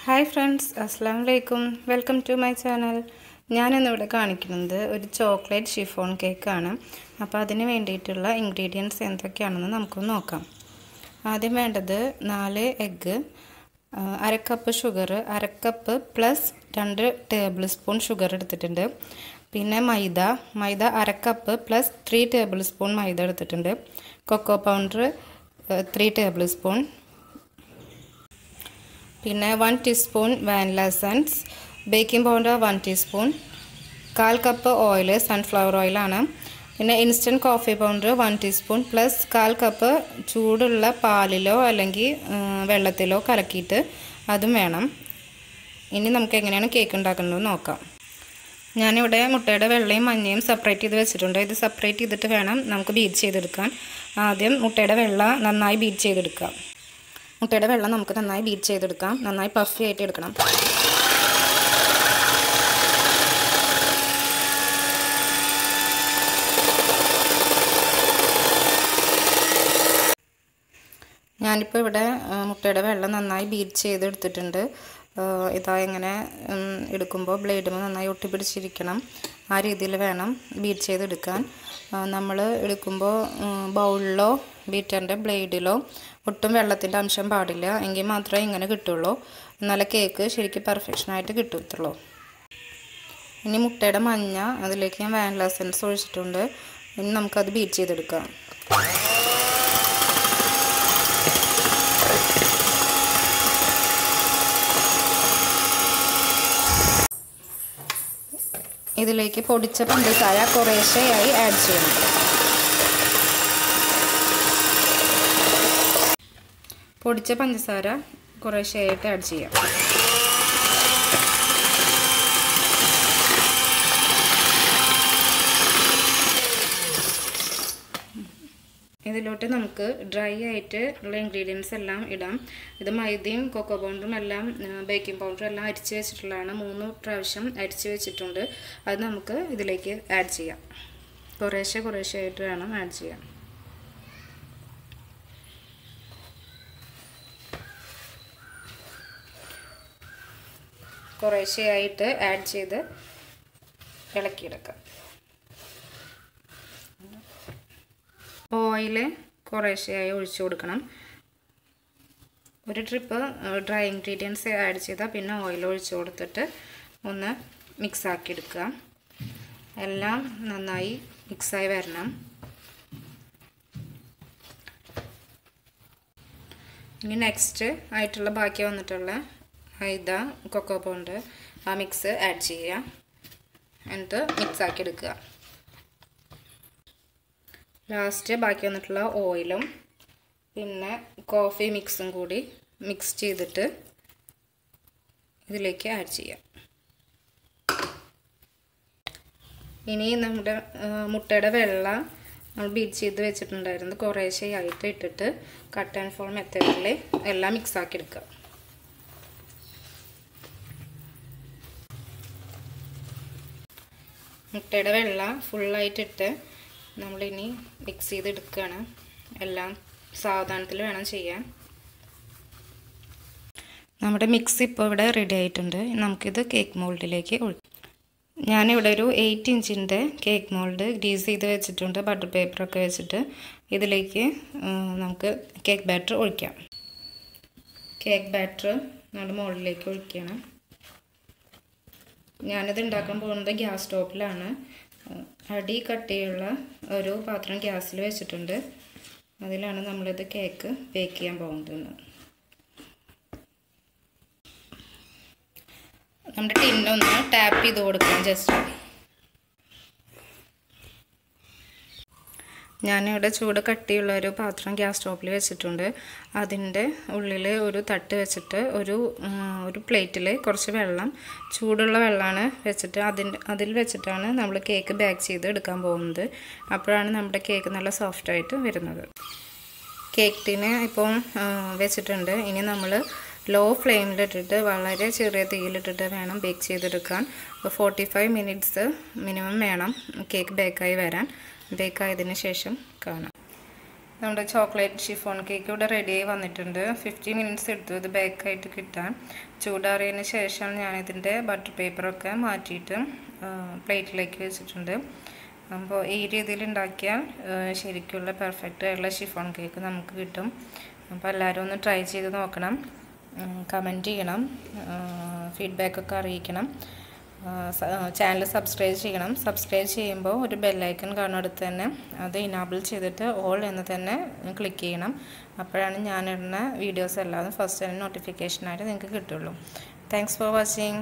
hi friends അസ്സാം വലൈക്കും welcome to my channel ഞാനിന്നിവിടെ കാണിക്കുന്നത് ഒരു ചോക്ലേറ്റ് ഷിഫോൺ കേക്കാണ് അപ്പോൾ അതിന് വേണ്ടിയിട്ടുള്ള ഇൻഗ്രീഡിയൻസ് എന്തൊക്കെയാണെന്ന് നമുക്കൊന്ന് നോക്കാം ആദ്യം വേണ്ടത് നാല് എഗ്ഗ് അരക്കപ്പ് ഷുഗർ അരക്കപ്പ് പ്ലസ് രണ്ട് ടേബിൾ സ്പൂൺ ഷുഗർ എടുത്തിട്ടുണ്ട് പിന്നെ മൈദ മൈദ അരക്കപ്പ് plus three table spoon maida എടുത്തിട്ടുണ്ട് cocoa powder three table spoon പിന്നെ one teaspoon vanilla essence baking powder one teaspoon കാൽ കപ്പ് ഓയിൽ സൺഫ്ലവർ ഓയിലാണ് പിന്നെ instant coffee powder one teaspoon plus കാൽ കപ്പ് ചൂടുള്ള പാലിലോ അല്ലെങ്കിൽ വെള്ളത്തിലോ കലക്കിയിട്ട് അതും വേണം ഇനി നമുക്ക് എങ്ങനെയാണ് കേക്ക് ഉണ്ടാക്കുന്നത് നോക്കാം ഞാനിവിടെ മുട്ടയുടെ വെള്ളയും മഞ്ഞയും സെപ്പറേറ്റ് ചെയ്ത് വെച്ചിട്ടുണ്ട് ഇത് സെപ്പറേറ്റ് ചെയ്തിട്ട് വേണം നമുക്ക് ബീറ്റ് ചെയ്തെടുക്കാൻ ആദ്യം മുട്ടയുടെ വെള്ള നന്നായി ബീറ്റ് ചെയ്തെടുക്കാം മുട്ടയുടെ വെള്ളം നമുക്ക് നന്നായി ബീറ്റ് ചെയ്തെടുക്കാം നന്നായി പഫി ആയിട്ട് എടുക്കണം ഞാനിപ്പോൾ ഇവിടെ മുട്ടയുടെ വെള്ളം നന്നായി ബീറ്റ് ചെയ്തെടുത്തിട്ടുണ്ട് ഇതാ ഇങ്ങനെ എടുക്കുമ്പോൾ ബ്ലേഡുമ്പോൾ നന്നായി ഒട്ടിപ്പിടിച്ചിരിക്കണം ആ രീതിയിൽ വേണം ബീറ്റ് ചെയ്തെടുക്കാൻ നമ്മൾ എടുക്കുമ്പോൾ ബൗളിലോ ബീറ്ററിൻ്റെ ബ്ലേഡിലോ ഒട്ടും വെള്ളത്തിൻ്റെ അംശം പാടില്ല എങ്കിൽ മാത്രമേ ഇങ്ങനെ കിട്ടുള്ളൂ എന്നാലേ കേക്ക് ശരിക്കും പെർഫെക്ഷനായിട്ട് കിട്ടത്തുള്ളൂ ഇനി മുട്ടയുടെ മഞ്ഞ അതിലേക്ക് ഞാൻ വാനില എസൻസ് ഒഴിച്ചിട്ടുണ്ട് ഇനി നമുക്കത് ബീറ്റ് ചെയ്തെടുക്കാം ഇതിലേക്ക് പൊടിച്ച പഞ്ചസാര കുറേശ്ശെയായി ആഡ് ചെയ്യണം പൊടിച്ച പഞ്ചസാര കുറേശ്ശെയായിട്ട് ആഡ് ചെയ്യാം ഇതിലോട്ട് നമുക്ക് ഡ്രൈ ആയിട്ട് ഉള്ള ഇൻഗ്രീഡിയൻസ് എല്ലാം ഇടാം ഇത് മൈദയും കൊക്കോ പൗഡറും എല്ലാം ബേക്കിംഗ് പൗഡറും എല്ലാം അരിച്ച് വെച്ചിട്ടുള്ളതാണ് മൂന്ന് പ്രാവശ്യം അരിച്ച് വെച്ചിട്ടുണ്ട് അത് നമുക്ക് ഇതിലേക്ക് ആഡ് ചെയ്യാം കുറേശ്ശെ കുറേശ്ശെ ആയിട്ട് വേണം ആഡ് ചെയ്യാൻ കുറേശ്ശെയായിട്ട് ആഡ് ചെയ്ത് ഇളക്കിയെടുക്കാം ഓയിൽ കുറേശ്ശെയായി ഒഴിച്ചു കൊടുക്കണം ഒരു ട്രിപ്പ് ഡ്രൈ ഇൻഗ്രീഡിയൻസ് ആഡ് ചെയ്താൽ പിന്നെ ഓയിൽ ഒഴിച്ചു കൊടുത്തിട്ട് ഒന്ന് മിക്സ് ആക്കി എടുക്കുക എല്ലാം നന്നായി മിക്സായി വരണം ഇനി നെക്സ്റ്റ് ആയിട്ടുള്ള ബാക്കി വന്നിട്ടുള്ള മൈദ കൊക്കോ പൗണ്ട് ആ മിക്സ് ആഡ് ചെയ്യുക എന്നിട്ട് മിക്സ് ആക്കി എടുക്കുക ലാസ്റ്റ് ബാക്കി വന്നിട്ടുള്ള ഓയിലും പിന്നെ കോഫി മിക്സും കൂടി മിക്സ് ചെയ്തിട്ട് ഇതിലേക്ക് ആഡ് ചെയ്യാം ഇനി നമ്മുടെ മുട്ടയുടെ വെള്ള നമ്മൾ ബീറ്റ് ചെയ്ത് വെച്ചിട്ടുണ്ടായിരുന്നു കുറേശ്ശെയായിട്ട് ഇട്ടിട്ട് കട്ട് ആൻഡ് ഫോൾ മെത്തേഡിൽ എല്ലാം മിക്സ് ആക്കി എടുക്കുക മുട്ടയുടെ വെള്ള ഫുള്ളായിട്ടിട്ട് നമ്മളിനി മിക്സ് ചെയ്തെടുക്കുകയാണ് എല്ലാം സാവധാനത്തിൽ വേണം ചെയ്യാൻ നമ്മുടെ മിക്സ് ഇപ്പോൾ ഇവിടെ റെഡി ആയിട്ടുണ്ട് നമുക്കിത് കേക്ക് മോൾഡിലേക്ക് ഒഴിക്കാം ഞാനിവിടെ ഒരു എയ്റ്റ് ഇഞ്ചിൻ്റെ കേക്ക് മോൾഡ് ഗ്രീസ് ചെയ്ത് വെച്ചിട്ടുണ്ട് ബട്ടർ പേപ്പറൊക്കെ വെച്ചിട്ട് ഇതിലേക്ക് നമുക്ക് കേക്ക് ബാറ്റർ ഒഴിക്കാം കേക്ക് ബാറ്റർ നമ്മുടെ മോൾഡിലേക്ക് ഒഴിക്കണം ഞാനിത് ഉണ്ടാക്കാൻ പോകുന്നത് ഗ്യാസ് സ്റ്റോപ്പിലാണ് അടി കട്ടിയുള്ള ഒരു പാത്രം ഗ്യാസിൽ വെച്ചിട്ടുണ്ട് അതിലാണ് നമ്മളിത് കേക്ക് ബേക്ക് ചെയ്യാൻ പോകുന്നത് നമ്മുടെ ടിന്നൊന്ന് ടാപ്പ് ചെയ്ത് കൊടുക്കണം ജസ്റ്റ് ഞാനിവിടെ ചൂട് കട്ടിയുള്ള ഒരു പാത്രം ഗ്യാസ് സ്റ്റോപ്പിൽ വെച്ചിട്ടുണ്ട് അതിൻ്റെ ഉള്ളിൽ ഒരു തട്ട് വെച്ചിട്ട് ഒരു ഒരു പ്ലേറ്റിൽ കുറച്ച് വെള്ളം ചൂടുള്ള വെള്ളമാണ് വെച്ചിട്ട് അതിൻ്റെ അതിൽ വെച്ചിട്ടാണ് നമ്മൾ കേക്ക് ബേക്ക് ചെയ്ത് എടുക്കാൻ പോകുന്നത് അപ്പോഴാണ് നമ്മുടെ കേക്ക് നല്ല സോഫ്റ്റായിട്ട് വരുന്നത് കേക്ക് ടിന് ഇപ്പോൾ വെച്ചിട്ടുണ്ട് ഇനി നമ്മൾ ലോ ഫ്ലെയിമിലിട്ടിട്ട് വളരെ ചെറിയ തീയിലിട്ടിട്ട് വേണം ബേക്ക് ചെയ്തെടുക്കാൻ ഫോർട്ടി ഫൈവ് മിനിറ്റ്സ് മിനിമം വേണം കേക്ക് ബേക്കായി വരാൻ ബേക്കായതിന് ശേഷം കാണാം നമ്മുടെ ചോക്ലേറ്റ് ഷിഫോൺ കേക്ക് ഇവിടെ റെഡിയായി വന്നിട്ടുണ്ട് ഫിഫ്റ്റി മിനിറ്റ്സ് എടുത്തു ഇത് ബേക്കായിട്ട് കിട്ടാൻ ചൂടാറിയതിന് ശേഷം ഞാനിതിൻ്റെ ബട്ടർ പേപ്പറൊക്കെ മാറ്റിയിട്ട് പ്ലേറ്റിലേക്ക് വെച്ചിട്ടുണ്ട് അപ്പോൾ ഈ രീതിയിൽ ഉണ്ടാക്കിയാൽ ശരിക്കുള്ള പെർഫെക്റ്റ് ആയിട്ടുള്ള ഷിഫോൺ കേക്ക് നമുക്ക് കിട്ടും അപ്പോൾ എല്ലാവരും ഒന്ന് ട്രൈ ചെയ്ത് നോക്കണം കമൻറ്റ് ചെയ്യണം ഫീഡ്ബാക്കൊക്കെ അറിയിക്കണം ചാനൽ സബ്സ്ക്രൈബ് ചെയ്യണം സബ്സ്ക്രൈബ് ചെയ്യുമ്പോൾ ഒരു ബെല്ലൈക്കൺ കാണുന്നിടത്ത് തന്നെ അത് ഇനാബിൾ ചെയ്തിട്ട് ഓൾ എന്ന് തന്നെ ക്ലിക്ക് ചെയ്യണം അപ്പോഴാണ് ഞാനിടുന്ന വീഡിയോസ് എല്ലാം ഫസ്റ്റ് തന്നെ നോട്ടിഫിക്കേഷനായിട്ട് നിങ്ങൾക്ക് കിട്ടുള്ളൂ താങ്ക്സ് ഫോർ വാച്ചിങ്